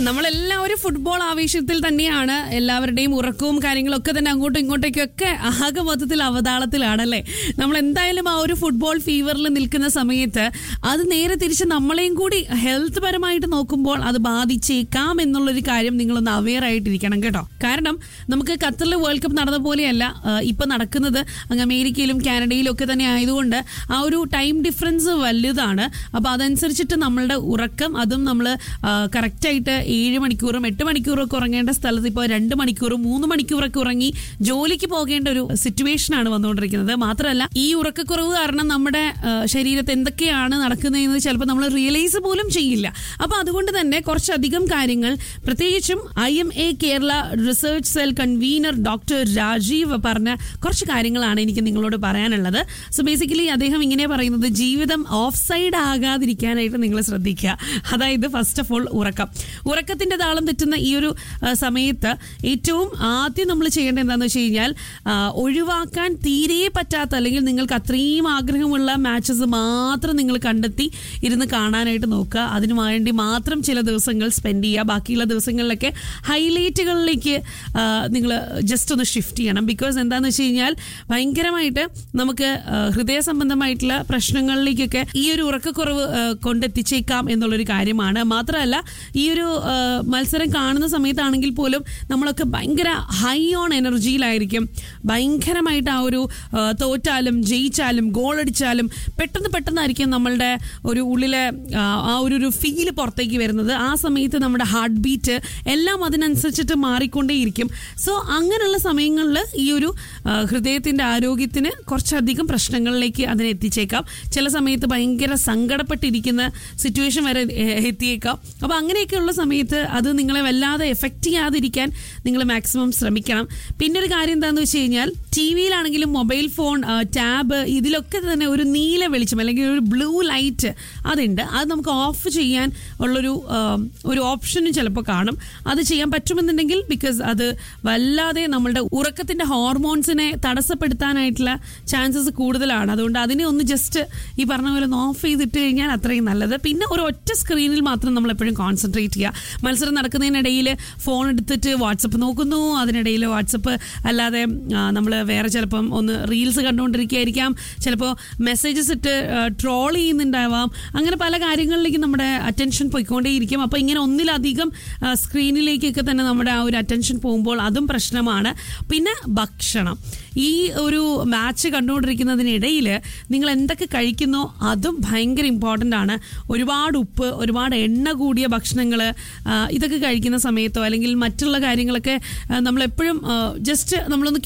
നമ്മളെല്ലാവരും ഫുട്ബോൾ ആവേശത്തിൽ തന്നെയാണ് എല്ലാവരുടെയും ഉറക്കവും കാര്യങ്ങളും ഒക്കെ തന്നെ അങ്ങോട്ടും ഇങ്ങോട്ടേക്കൊക്കെ ആകെ മൊത്തത്തിൽ അവതാളത്തിലാണല്ലേ നമ്മൾ എന്തായാലും ആ ഒരു ഫുട്ബോൾ ഫീവറിൽ നിൽക്കുന്ന സമയത്ത് അത് നേരെ തിരിച്ച് നമ്മളെയും കൂടി ഹെൽത്ത് പരമായിട്ട് നോക്കുമ്പോൾ അത് ബാധിച്ചേക്കാം എന്നുള്ളൊരു കാര്യം നിങ്ങളൊന്ന് അവെയർ ആയിട്ടിരിക്കണം കേട്ടോ കാരണം നമുക്ക് ഖത്തറിൽ വേൾഡ് കപ്പ് നടന്ന പോലെയല്ല ആ, ഇപ്പൊ നടക്കുന്നത് അങ്ങ് അമേരിക്കയിലും കാനഡയിലും ഒക്കെ തന്നെ ആയതുകൊണ്ട് ആ ഒരു ടൈം ഡിഫറൻസ് വലുതാണ് അപ്പൊ അതനുസരിച്ചിട്ട് നമ്മളുടെ ഉറക്കം അതും നമ്മൾ കറക്റ്റായിട്ട് ഏഴ് മണിക്കൂറും എട്ട് മണിക്കൂറും ഒക്കെ ഉറങ്ങേണ്ട സ്ഥലത്ത് ഇപ്പോൾ രണ്ട് മണിക്കൂറും മൂന്ന് മണിക്കൂറൊക്കെ ഉറങ്ങി ജോലിക്ക് പോകേണ്ട ഒരു സിറ്റുവേഷൻ ആണ് വന്നുകൊണ്ടിരിക്കുന്നത് മാത്രമല്ല ഈ ഉറക്കക്കുറവ് കാരണം നമ്മുടെ ആ, ശരീരത്ത് എന്തൊക്കെയാണ് നടക്കുന്നതെന്ന് ചിലപ്പോൾ നമ്മൾ റിയലൈസ് പോലും ചെയ്യില്ല അപ്പൊ അതുകൊണ്ട് തന്നെ കുറച്ചധികം കാര്യങ്ങൾ പ്രത്യേകിച്ചും I M A Kerala research cell convener doctor Rajeev പറഞ്ഞ കുറച്ച് കാര്യങ്ങളാണ് എനിക്ക് നിങ്ങളോട് പറയാനുള്ളത് സോ ബേസിക്കലി അദ്ദേഹം ഇങ്ങനെ പറയുന്നത് ജീവിതം ഓഫ് സൈഡ് ആകാതിരിക്കാനായിട്ട് നിങ്ങൾ ശ്രദ്ധിക്കുക അതായത് ഫസ്റ്റ് ഓഫ് ഓൾ ഉറക്കം ഉറക്കത്തിന്റെ താളം തെറ്റുന്ന ഈ ഒരു ആ, സമയത്ത് ഏറ്റവും ആദ്യം നമ്മൾ ചെയ്യേണ്ടത് എന്താണെന്ന് വെച്ച് കഴിഞ്ഞാൽ ആ, ഒഴിവാക്കാൻ തീരെ പറ്റാത്ത അല്ലെങ്കിൽ നിങ്ങൾക്ക് അത്രയും ആഗ്രഹമുള്ള മാച്ചസ് മാത്രം നിങ്ങൾ കണ്ടെത്തി ഇരുന്ന് കാണാനായിട്ട് നോക്കുക അതിനു വേണ്ടി മാത്രം ചില ദിവസങ്ങൾ സ്പെൻഡ് ചെയ്യുക ബാക്കിയുള്ള ദിവസങ്ങളിലൊക്കെ ഹൈലൈറ്റുകളിലേക്ക് നിങ്ങൾ ജസ്റ്റ് ഒന്ന് ഷിഫ്റ്റ് ചെയ്യണം ബിക്കോസ് എന്താണെന്ന് വെച്ച് കഴിഞ്ഞാൽ ഭയങ്കരമായിട്ട് നമുക്ക് ആ, ഹൃദയ സംബന്ധമായിട്ടുള്ള പ്രശ്നങ്ങളിലേക്കൊക്കെ ഈ ഒരു ഉറക്കക്കുറവ് ആ, കൊണ്ടെത്തിച്ചേക്കാം എന്നുള്ളൊരു കാര്യമാണ് മാത്രമല്ല ഈ ഒരു ആ, മത്സരം കാണുന്ന സമയത്താണെങ്കിൽ പോലും നമ്മളൊക്കെ ഭയങ്കര ഹൈ ഓൺ എനർജിയിലായിരിക്കും ഭയങ്കരമായിട്ട് ആ ഒരു ആ, തോറ്റാലും ജയിച്ചാലും ഗോൾ അടിച്ചാലും പെട്ടെന്ന് പെട്ടെന്നായിരിക്കും നമ്മളുടെ ഒരു ഉള്ളിലെ ആ, ആ ഒരു ഒരു ഫീല് പുറത്തേക്ക് വരുന്നത് ആ സമയത്ത് നമ്മുടെ ഹാർട്ട് ബീറ്റ് എല്ലാം അതിനനുസരിച്ചിട്ട് മാറിക്കൊണ്ടേയിരിക്കും സോ അങ്ങനെയുള്ള സമയങ്ങളിൽ ഈ ഒരു ആ, ഹൃദയത്തിന്റെ ആരോഗ്യത്തിന് കുറച്ചധികം പ്രശ്നങ്ങളിലേക്ക് അതിനെ എത്തിച്ചേക്കാം ചില സമയത്ത് ഭയങ്കര സങ്കടപ്പെട്ടിരിക്കുന്ന സിറ്റുവേഷൻ വരെ എ- എത്തിയേക്കാം അപ്പൊ അങ്ങനെയൊക്കെയുള്ള സമയത്ത് അത് നിങ്ങളെ വല്ലാതെ എഫക്റ്റ് ചെയ്യാതിരിക്കാൻ നിങ്ങൾ മാക്സിമം ശ്രമിക്കണം പിന്നെ ഒരു കാര്യം എന്താണെന്ന് വെച്ച് കഴിഞ്ഞാൽ ടി വിയിലാണെങ്കിലും മൊബൈൽ ഫോൺ ടാബ് ഇതിലൊക്കെ തന്നെ ഒരു നീല വെളിച്ചം അല്ലെങ്കിൽ ഒരു ബ്ലൂ ലൈറ്റ് അതുണ്ട് അത് നമുക്ക് ഓഫ് ചെയ്യാൻ ഉള്ളൊരു ആ, ഒരു ഓപ്ഷനും ചിലപ്പോൾ കാണും അത് ചെയ്യാൻ പറ്റുമെന്നുണ്ടെങ്കിൽ ബിക്കോസ് അത് വല്ലാതെ നമ്മളുടെ ഉറക്കത്തിന്റെ ഹോർമോൺസിനെ തടസ്സപ്പെടുത്താനായിട്ടുള്ള ചാൻസസ് കൂടുതലാണ് അതുകൊണ്ട് അതിനെ ഒന്ന് ജസ്റ്റ് ഈ പറഞ്ഞ പോലെ ഒന്ന് ഓഫ് ചെയ്തിട്ട് കഴിഞ്ഞാൽ അത്രയും നല്ലത് പിന്നെ ഒരു ഒറ്റ സ്ക്രീനിൽ മാത്രം നമ്മൾ എപ്പോഴും കോൺസെൻട്രേറ്റ് ചെയ്യുക മത്സരം നടക്കുന്നതിനിടയിൽ ഫോൺ എടുത്തിട്ട് വാട്സപ്പ് നോക്കുന്നു അതിനിടയിൽ വാട്സപ്പ് അല്ലാതെ നമ്മൾ വേറെ ചിലപ്പം ഒന്ന് റീൽസ് കണ്ടുകൊണ്ടിരിക്കുകയായിരിക്കാം ചിലപ്പോൾ മെസ്സേജസ് ഇട്ട് ട്രോൾ ചെയ്യുന്നുണ്ടാവാം അങ്ങനെ പല കാര്യങ്ങളിലേക്ക് നമ്മുടെ അറ്റൻഷൻ പോയിക്കൊണ്ടേയിരിക്കും അപ്പോൾ ഇങ്ങനെ ഒന്നിലധികം ആ, സ്ക്രീനിലേക്കൊക്കെ തന്നെ നമ്മുടെ ആ ഒരു അറ്റൻഷൻ പോകുമ്പോൾ അതും പ്രശ്നമാണ് പിന്നെ ഭക്ഷണം ഈ ഒരു മാച്ച് കണ്ടുകൊണ്ടിരിക്കുന്നതിനിടയിൽ നിങ്ങൾ എന്തൊക്കെ കഴിക്കുന്നോ അതും ഭയങ്കര ഇമ്പോർട്ടൻ്റ് ആണ് ഒരുപാട് ഉപ്പ് ഒരുപാട് എണ്ണ കൂടിയ ഭക്ഷണങ്ങൾ ഇതൊക്കെ കഴിക്കുന്ന സമയത്തോ അല്ലെങ്കിൽ മറ്റുള്ള കാര്യങ്ങളൊക്കെ ആ, നമ്മളെപ്പോഴും ജസ്റ്റ് നമ്മളൊന്ന്